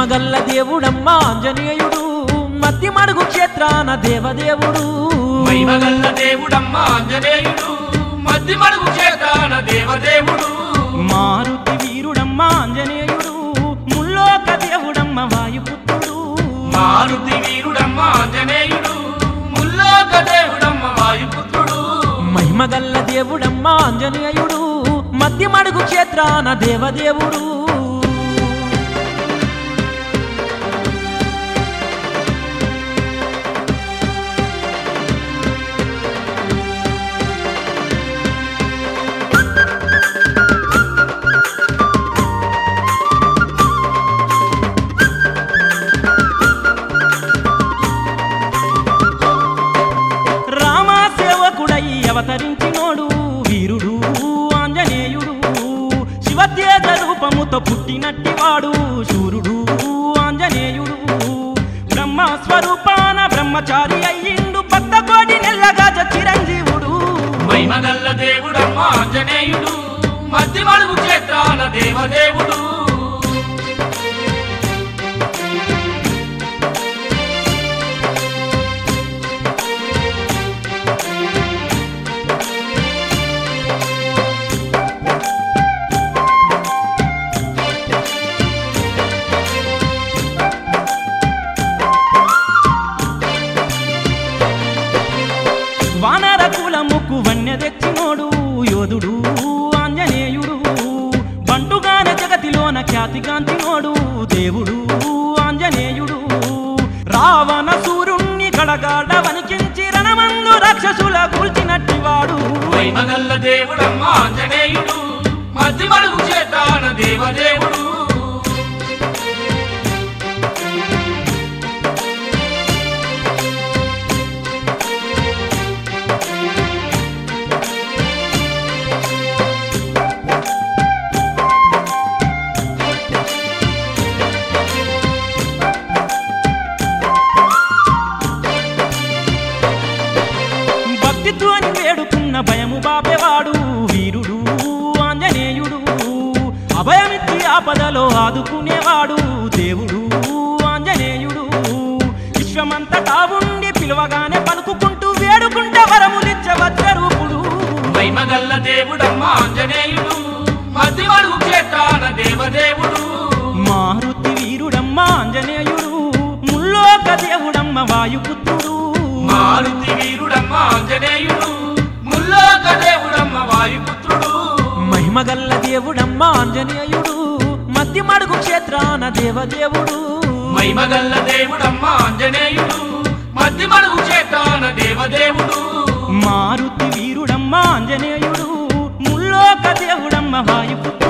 మహిమగల్ల దేవుడమ్మ ఆంజనేయుడు మధ్య మడుగు క్షేత్రాన దేవదేవుడు మహిమగల్ల దేవుడమ్మ ఆంజనేయుడు మధ్య మడుగు చేతాన దేవదేవుడు మారుతి వీరుడమ్మ ఆంజనేయుడు ముల్లోక దేవుడమ్మ వాయుపుత్రుడు మారుతి వీరుడమ్మ ఆంజనేయుడు ముల్లోక దేవుడమ్మ వాయుపుత్రుడు మహిమగల్ల దేవుడమ్మ ఆంజనేయుడు మధ్య మడుగు క్షేత్రాన దేవదేవుడు రామ సేవకుడై అవతరించినోడు వీరుడు ఆంజనేయుడు శివతేజ రూపముతో పుట్టినట్టివాడు శూరుడు ఆంజనేయుడు బ్రహ్మ స్వరూపాన బ్రహ్మచారి అయ్యిండు భక్త కోటి నెల్లగాజ చిరంజీవుడు మహిమగల్ల దేవుడమ్మ ఆంజనేయుడు మధ్య మడుగు చేతాన దేవదేవుడు వానర కులముకు వన్య తెచ్చినోడు యోధుడు ఆంజనేయుడు బంటుగాన జగతిలోన ఖ్యాతిగాంచినోడు దేవుడు ఆంజనేయుడు రావణ సూర్యుణ్ణి గడగాడ వణికించి రణమందు రాక్షసుల కూల్చినట్టివాడు మహిమగల్ల దేవుడమ్మ ఆంజనేయుడు మధ్య మడుగు చేతాన దేవదేవుడు భక్తితోని వేడుకున్న భయము బాపేవాడు వీరుడు ఆంజనేయుడు అభయమిచ్చి ఆపదలో ఆదుకునేవాడు దేవుడు ఆంజనేయుడు విశ్వమంతటా ఉండి పిలవగానే పలుకుకుంటూ వేడుకుంటే వరములిచ్చే వజ్రరూపుడు మహిమగల్ల దేవుడమ్మ ఆంజనేయుడు మధ్య మడుగు చేతాన దేవదేవుడు మారుతి వీరుడమ్మ ఆంజనేయుడు ముల్లోక దేవుడమ్మ వాయుపుత్రుడు మారుతి వీరుడమ్మ ఆంజనేయుడు ముల్లోక దేవుడమ్మ వాయుపుత్రుడు మహిమగల్ల దేవుడమ్మ ఆంజనేయుడు మధ్య మడుగు క్షేత్రాన దేవదేవుడు మహిమగల్ల దేవుడమ్మ ఆంజనేయుడు మధ్య మడుగు చేతాన దేవదేవుడు మారుతి వీరుడమ్మ ఆంజనేయుడు ముల్లోక దేవుడమ్మ వాయుపుత్రుడు